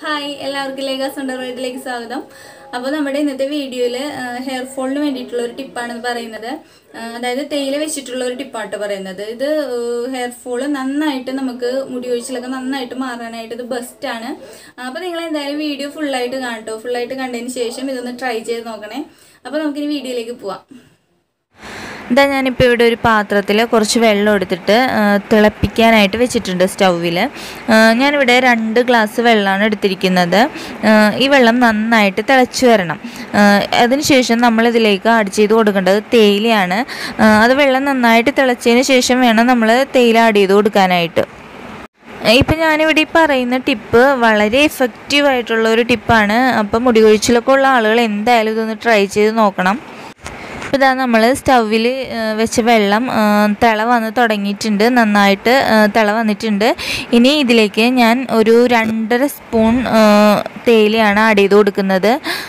hi എല്ലാവർക്കും ലേഖാസ് അണ്ടർവേഡിലേക്ക് സ്വാഗതം അപ്പോൾ നമ്മുടെ ഇന്നത്തെ വീഡിയോയിൽ ഹെയർ ഫോളിന് വേണ്ടിയിട്ടുള്ള ഒരു ടിപ്പാണെന്ന് പറയുന്നത് ആ, അതായത് തേയില വെച്ചിട്ടുള്ള ഒരു ടിപ്പാട്ടോ പറയുന്നത് ഇത് ഹെയർ ഫോള് നന്നായിട്ട് നമുക്ക് മുടി ഒഴിച്ചിലൊക്കെ നന്നായിട്ട് മാറാനായിട്ട് ഇത് ബെസ്റ്റാണ് അപ്പോൾ നിങ്ങൾ എന്തായാലും വീഡിയോ ഫുള്ളായിട്ട് കാണട്ടോ ഫുള്ളായിട്ട് കണ്ടതിന് ശേഷം ഇതൊന്ന് ട്രൈ ചെയ്ത് നോക്കണേ അപ്പോൾ നമുക്കിനി വീഡിയോയിലേക്ക് പോവാം ഇതാ ഞാനിപ്പോൾ ഇവിടെ ഒരു പാത്രത്തിൽ കുറച്ച് വെള്ളം എടുത്തിട്ട് ആ, തിളപ്പിക്കാനായിട്ട് വെച്ചിട്ടുണ്ട് സ്റ്റൗവിൽ ഞാനിവിടെ രണ്ട് ഗ്ലാസ് വെള്ളമാണ് എടുത്തിരിക്കുന്നത് ആ, ഈ വെള്ളം നന്നായിട്ട് തിളച്ച് വരണം ആ, അതിനുശേഷം നമ്മളിതിലേക്ക് ആഡ് ചെയ്ത് കൊടുക്കേണ്ടത് തേയിലയാണ് ആ, അത് വെള്ളം നന്നായിട്ട് തിളച്ചതിന് ശേഷം വേണം നമ്മൾ തേയില ആഡ് ചെയ്ത് കൊടുക്കാനായിട്ട് ഇപ്പം ഞാനിവിടെ ഈ പറയുന്ന ടിപ്പ് വളരെ എഫക്റ്റീവ് ആയിട്ടുള്ള ഒരു ടിപ്പാണ് അപ്പം മുടി കൊഴിച്ചിലൊക്കെ ഉള്ള ആളുകൾ എന്തായാലും ഇതൊന്ന് ട്രൈ ചെയ്ത് നോക്കണം ഇപ്പോൾ ഇതാ നമ്മൾ സ്റ്റൗവിൽ വെച്ച വെള്ളം ആ, തിള വന്ന് തുടങ്ങിയിട്ടുണ്ട് നന്നായിട്ട് ആ, തിള വന്നിട്ടുണ്ട് ഇനി ഇതിലേക്ക് ഞാൻ ഒരു രണ്ടര സ്പൂൺ ആ, തേയിലയാണ് ആഡ് ചെയ്ത് കൊടുക്കുന്നത്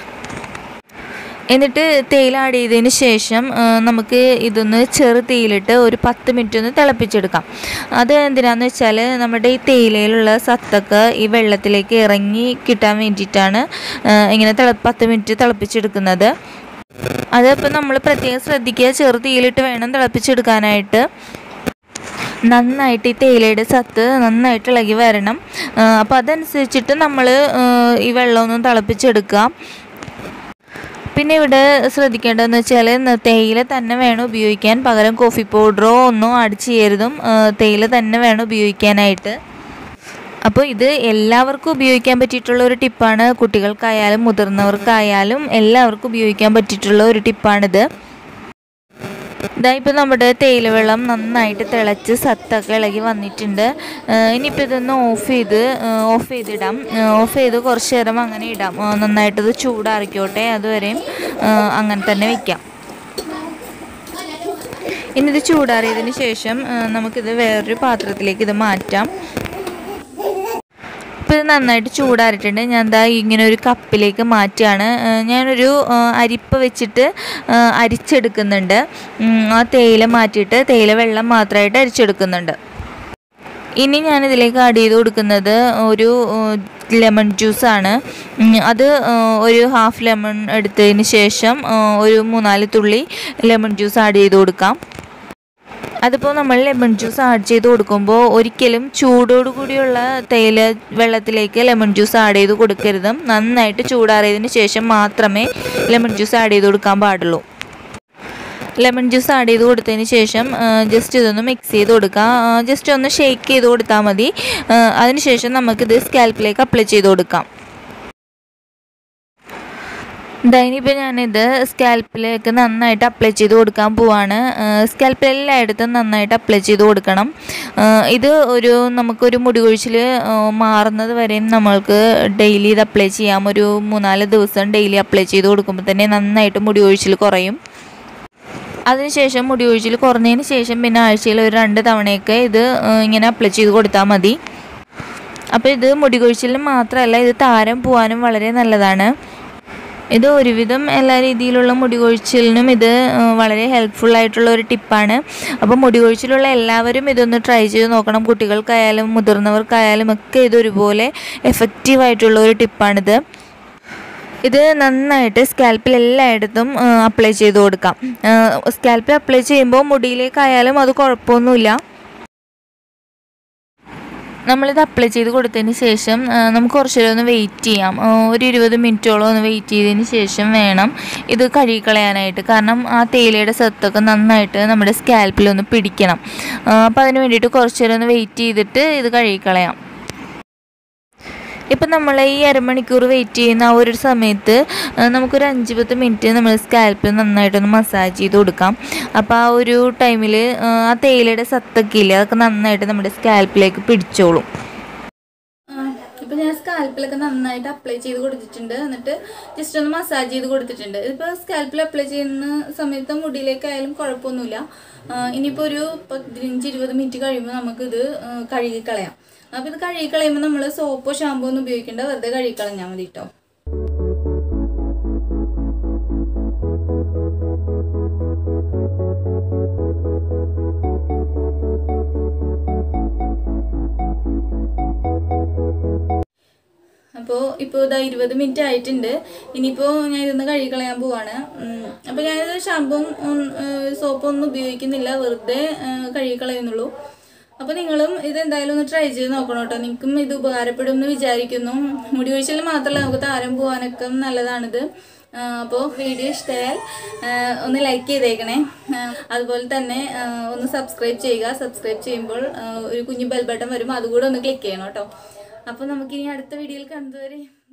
എന്നിട്ട് തേയില ആഡ് ചെയ്തതിന് ശേഷം ആ, നമുക്ക് ഇതൊന്ന് ചെറു തീയിലിട്ട് ഒരു പത്ത് മിനിറ്റ് ഒന്ന് തിളപ്പിച്ചെടുക്കാം അത് എന്തിനാന്ന് വെച്ചാൽ നമ്മുടെ ഈ തേയിലയിലുള്ള സത്തൊക്കെ ഈ വെള്ളത്തിലേക്ക് ഇറങ്ങി കിട്ടാൻ വേണ്ടിയിട്ടാണ് ആ, ഇങ്ങനെ തിള പത്ത് മിനിറ്റ് തിളപ്പിച്ചെടുക്കുന്നത് അതിപ്പോൾ നമ്മൾ പ്രത്യേകം ശ്രദ്ധിക്കുക ചെറു തീയിലിട്ട് വേണം തിളപ്പിച്ചെടുക്കാനായിട്ട് നന്നായിട്ട് ഈ തേയിലയുടെ സത്ത് നന്നായിട്ട് ഇളകി വരണം അപ്പോൾ അതനുസരിച്ചിട്ട് നമ്മൾ ഈ വെള്ളമൊന്നും തിളപ്പിച്ചെടുക്കുക പിന്നെ ഇവിടെ ശ്രദ്ധിക്കേണ്ടതെന്ന് വെച്ചാൽ ന- തേയില തന്നെ വേണം ഉപയോഗിക്കാൻ പകരം കോഫി പൗഡറോ ഒന്നും ആഡ് ചെയ്യരുതും ആ, തേയില തന്നെ വേണം ഉപയോഗിക്കാനായിട്ട് അപ്പോൾ ഇത് എല്ലാവർക്കും ഉപയോഗിക്കാൻ പറ്റിയിട്ടുള്ള ഒരു ടിപ്പാണ് കുട്ടികൾക്കായാലും മുതിർന്നവർക്കായാലും എല്ലാവർക്കും ഉപയോഗിക്കാൻ പറ്റിയിട്ടുള്ള ഒരു ടിപ്പാണിത് ഇതാ ഇപ്പോൾ നമ്മുടെ തേയില വെള്ളം നന്നായിട്ട് തിളച്ച് സത്തൊക്കെ ഇളകി വന്നിട്ടുണ്ട് ഏഹ് ഇനിയിപ്പോൾ ഇതൊന്ന് ഓഫ് ചെയ്ത് ഓഫ് ചെയ്തിടാം ഓഫ് ചെയ്ത് കുറച്ച് നേരം അങ്ങനെ ഇടാം ഏഹ് നന്നായിട്ടത് ചൂടാറിക്കോട്ടെ അതുവരെയും ഏഹ് അങ്ങനെ തന്നെ വയ്ക്കാം ഇനി ഇത് ചൂടാറിയതിന് ശേഷം ഏഹ് നമുക്കിത് വേറൊരു പാത്രത്തിലേക്ക് ഇത് മാറ്റാം ഇപ്പോൾ ഇത് നന്നായിട്ട് ചൂടാറിയിട്ടുണ്ട് ഞാൻ ദാ ഇങ്ങനെ ഒരു കപ്പിലേക്ക് മാറ്റുകയാണ് ആ, ഞാനൊരു ആ, അരിപ്പ വെച്ചിട്ട് ആ, അരിച്ചെടുക്കുന്നുണ്ട് ഉം, ആ തേയില മാറ്റിയിട്ട് തേയില വെള്ളം മാത്രമായിട്ട് അരിച്ചെടുക്കുന്നുണ്ട് ഇനി ഞാനിതിലേക്ക് ആഡ് ചെയ്ത് കൊടുക്കുന്നത് ഒരു ലെമൺ ജ്യൂസാണ് അത് ആ, ഒരു ഹാഫ് ലെമൺ എടുത്തതിന് ശേഷം ആ, ഒരു മൂന്നാല് തുള്ളി ലെമൺ ജ്യൂസ് ആഡ് ചെയ്ത് കൊടുക്കാം അതിപ്പോൾ നമ്മൾ ലെമൺ ജ്യൂസ് ആഡ് ചെയ്ത് കൊടുക്കുമ്പോൾ ഒരിക്കലും ചൂടോട് കൂടിയുള്ള തേയില വെള്ളത്തിലേക്ക് ലെമൺ ജ്യൂസ് ആഡ് ചെയ്ത് കൊടുക്കരുത് നന്നായിട്ട് ചൂടാറിയതിന് ശേഷം മാത്രമേ ലെമൺ ജ്യൂസ് ആഡ് ചെയ്ത് കൊടുക്കാൻ പാടുള്ളൂ ലെമൺ ജ്യൂസ് ആഡ് ചെയ്ത് കൊടുത്തതിന് ശേഷം ജസ്റ്റ് ഇതൊന്ന് മിക്സ് ചെയ്ത് കൊടുക്കുക ജസ്റ്റ് ഒന്ന് ഷേക്ക് ചെയ്ത് കൊടുത്താൽ മതി ആ, അതിനുശേഷം നമുക്കിത് സ്കാൽപ്പിലേക്ക് അപ്ലൈ ചെയ്ത് കൊടുക്കാം ഇനിയിപ്പോൾ ഞാനിത് സ്കാൽപ്പിലേക്ക് നന്നായിട്ട് അപ്ലൈ ചെയ്ത് കൊടുക്കാൻ പോവാണ് സ്കാൽപ്പിൽ എല്ലായിടത്തും നന്നായിട്ട് അപ്ലൈ ചെയ്ത് കൊടുക്കണം ആ, ഇത് ഒരു നമുക്കൊരു മുടി കൊഴിച്ചിൽ മാറുന്നത് വരെയും നമ്മൾക്ക് ഡെയിലി ഇത് അപ്ലൈ ചെയ്യാം ഒരു മൂന്നാല് ദിവസം ഡെയിലി അപ്ലൈ ചെയ്ത് കൊടുക്കുമ്പോൾ തന്നെ നന്നായിട്ട് മുടി കൊഴിച്ചിൽ കുറയും അതിനുശേഷം മുടി കൊഴിച്ചിൽ കുറഞ്ഞതിന് ശേഷം പിന്നെ ആഴ്ചയിൽ ഒരു രണ്ട് തവണയൊക്കെ ഇത് ആ, ഇങ്ങനെ അപ്ലൈ ചെയ്ത് കൊടുത്താൽ മതി അപ്പോൾ ഇത് മുടി കൊഴിച്ചിലിന് മാത്രമല്ല ഇത് താരം പോവാനും വളരെ നല്ലതാണ് ഇത് ഒരുവിധം എല്ലാ രീതിയിലുള്ള മുടി കൊഴിച്ചിലിനും ഇത് ആ, വളരെ ഹെൽപ്ഫുൾ ആയിട്ടുള്ള ഒരു ടിപ്പാണ് അപ്പോൾ മുടി കൊഴിച്ചിലുള്ള എല്ലാവരും ഇതൊന്ന് ട്രൈ ചെയ്ത് നോക്കണം കുട്ടികൾക്കായാലും മുതിർന്നവർക്കായാലും ഒക്കെ ഇത് ഒരുപോലെ എഫക്റ്റീവ് ആയിട്ടുള്ള ഒരു ടിപ്പാണിത് ഇത് നന്നായിട്ട് സ്കാൽപ്പിൽ എല്ലായിടത്തും അപ്ലൈ ചെയ്ത് കൊടുക്കാം സ്കാൽപ്പിൽ അപ്ലൈ ചെയ്യുമ്പോൾ മുടിയിലേക്കായാലും അത് കുഴപ്പമൊന്നുമില്ല നമ്മളിത് അപ്ലൈ ചെയ്ത് കൊടുത്തതിന് ശേഷം ആ, നമുക്ക് കുറച്ച് നേരം ഒന്ന് വെയിറ്റ് ചെയ്യാം ആ, ഒരു ഇരുപത് മിനിറ്റോളം ഒന്ന് വെയിറ്റ് ചെയ്തതിന് ശേഷം വേണം ഇത് കഴുകിക്കളയാനായിട്ട് കാരണം ആ തേയിലയുടെ സത്തൊക്കെ നന്നായിട്ട് നമ്മുടെ സ്കാൽപ്പിൽ ഒന്ന് പിടിക്കണം അപ്പോൾ അതിന് വേണ്ടിയിട്ട് കുറച്ച് നേരം ഒന്ന് വെയിറ്റ് ചെയ്തിട്ട് ഇത് കഴുകിക്കളയാം ഇപ്പം നമ്മൾ ഈ അരമണിക്കൂർ വെയിറ്റ് ചെയ്യുന്ന ആ ഒരു സമയത്ത് ആ, നമുക്കൊരു അഞ്ച് പത്ത് മിനിറ്റ് നമ്മൾ സ്കാൽപ്പിൽ നന്നായിട്ടൊന്ന് മസാജ് ചെയ്ത് കൊടുക്കാം അപ്പോൾ ആ ഒരു ടൈമിൽ ആ തേയിലയുടെ സത്തൊക്കെ ഇല്ലേ അതൊക്കെ നന്നായിട്ട് നമ്മുടെ സ്കാൽപ്പിലേക്ക് പിടിച്ചോളും ഇപ്പൊ ഞാൻ സ്കാൽപ്പിലൊക്കെ നന്നായിട്ട് അപ്ലൈ ചെയ്ത് കൊടുത്തിട്ടുണ്ട് എന്നിട്ട് ജസ്റ്റ് ഒന്ന് മസാജ് ചെയ്ത് കൊടുത്തിട്ടുണ്ട് ഇതിപ്പോ സ്കാൽപ്പിൽ അപ്ലൈ ചെയ്യുന്ന സമയത്ത് മുടിയിലേക്കായാലും കുഴപ്പമൊന്നുമില്ല ആ, ഇനിയിപ്പോ ഒരു പതിനഞ്ച് ഇരുപത് മിനിറ്റ് കഴിയുമ്പോൾ നമുക്കിത് ആ, കഴുകി കളയാം അപ്പൊ ഇത് കഴുകി കളയുമ്പോൾ നമ്മൾ സോപ്പോ ഷാമ്പോ ഒന്നും ഉപയോഗിക്കേണ്ട വെറുതെ കഴുകി കളഞ്ഞാൽ മതി കേട്ടോ അപ്പോൾ ഇപ്പോൾ ഇതാ ഇരുപത് മിനിറ്റ് ആയിട്ടുണ്ട് ഇനിയിപ്പോൾ ഞാൻ ഇതൊന്ന് കഴുകി കളയാൻ പോവാണ് ഉം, അപ്പോൾ ഞാനിത് ഷാമ്പും സോപ്പും ഒന്നും ഉപയോഗിക്കുന്നില്ല വെറുതെ ആ, കഴുകി കളയുന്നുള്ളൂ അപ്പോൾ നിങ്ങളും ഇത് എന്തായാലും ഒന്ന് ട്രൈ ചെയ്ത് നോക്കണം കേട്ടോ നിങ്ങൾക്കും ഇത് ഉപകാരപ്പെടും എന്ന് വിചാരിക്കുന്നു മുടി ഒഴിച്ചിൽ മാത്രമല്ല നമുക്ക് താരം പോകാനൊക്കെ നല്ലതാണിത് അപ്പോൾ വീഡിയോ ഇഷ്ടമായാൽ ആ, ഒന്ന് ലൈക്ക് ചെയ്തേക്കണേ ആ, അതുപോലെ തന്നെ ആ, ഒന്ന് സബ്സ്ക്രൈബ് ചെയ്യുക സബ്സ്ക്രൈബ് ചെയ്യുമ്പോൾ ആ, ഒരു കുഞ്ഞു ബെൽ ബട്ടൺ വരും അതുകൂടെ ഒന്ന് ക്ലിക്ക് ചെയ്യണം കേട്ടോ അപ്പോൾ നമുക്കിനി അടുത്ത വീഡിയോയിൽ കണ്ടുവരെ